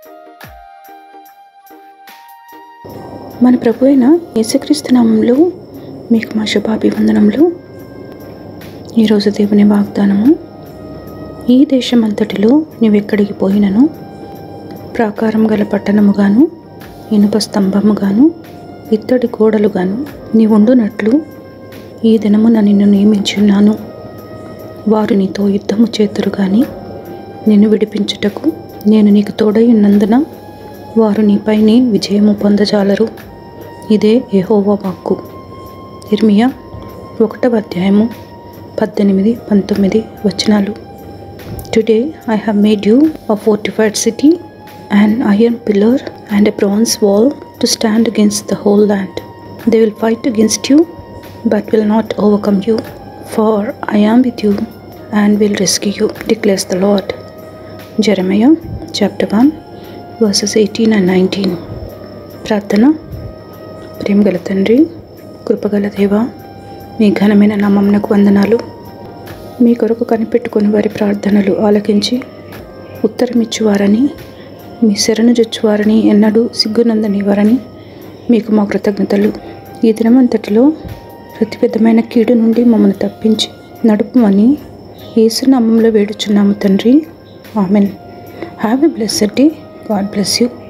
మన ప్రభు అయిన యేసుక్రీస్తు నామంలో మీకు మా శుభాభివందనములు ఈరోజు దేవుని వాగ్దానము ఈ దేశమంతటిలో నీవెక్కడికి పోయినను ప్రాకారం గల పట్టణముగాను ఇనుప స్తంభముగాను ఇత్తడి గోడలుగాను నీవుండునట్లు ఈ దినమున నిన్ను నియమించున్నాను వారు నీతో యుద్ధము చేతురు కానీ నిన్ను విడిపించుటకు నేను నీకు తోడై ఉన్నందున వారు నీపైని విజయము పొందజాలరు ఇదే యెహోవా వాక్కు ఇర్మియా ఒకటవ అధ్యాయము పద్దెనిమిది పంతొమ్మిది వచనాలు today I have made you a fortified city an iron pillar and a bronze wall to stand against the whole land. They will fight against you, but will not overcome you. For I am with you and will rescue you, declares the Lord. Jeremiah chapter 1, verses 18 and 19. ప్రార్థన ప్రేమగల తండ్రి కృపగల దేవ మీ ఘనమైన నామమునకు వందనాలు మీ కొరకు కనిపెట్టుకుని వారి ప్రార్థనలు ఆలకించి ఉత్తరమిచ్చువారని మీ శరణు జొచ్చువారని ఎన్నడూ సిగ్గునందనివారని మీకు మా కృతజ్ఞతలు ఈ దినమంతటిలో ప్రతి విధమైన కీడు నుండి మమ్మల్ని తప్పించి నడుపుమని యేసునామంలో వేడుచున్నాము తండ్రి amen have a blessed day God bless you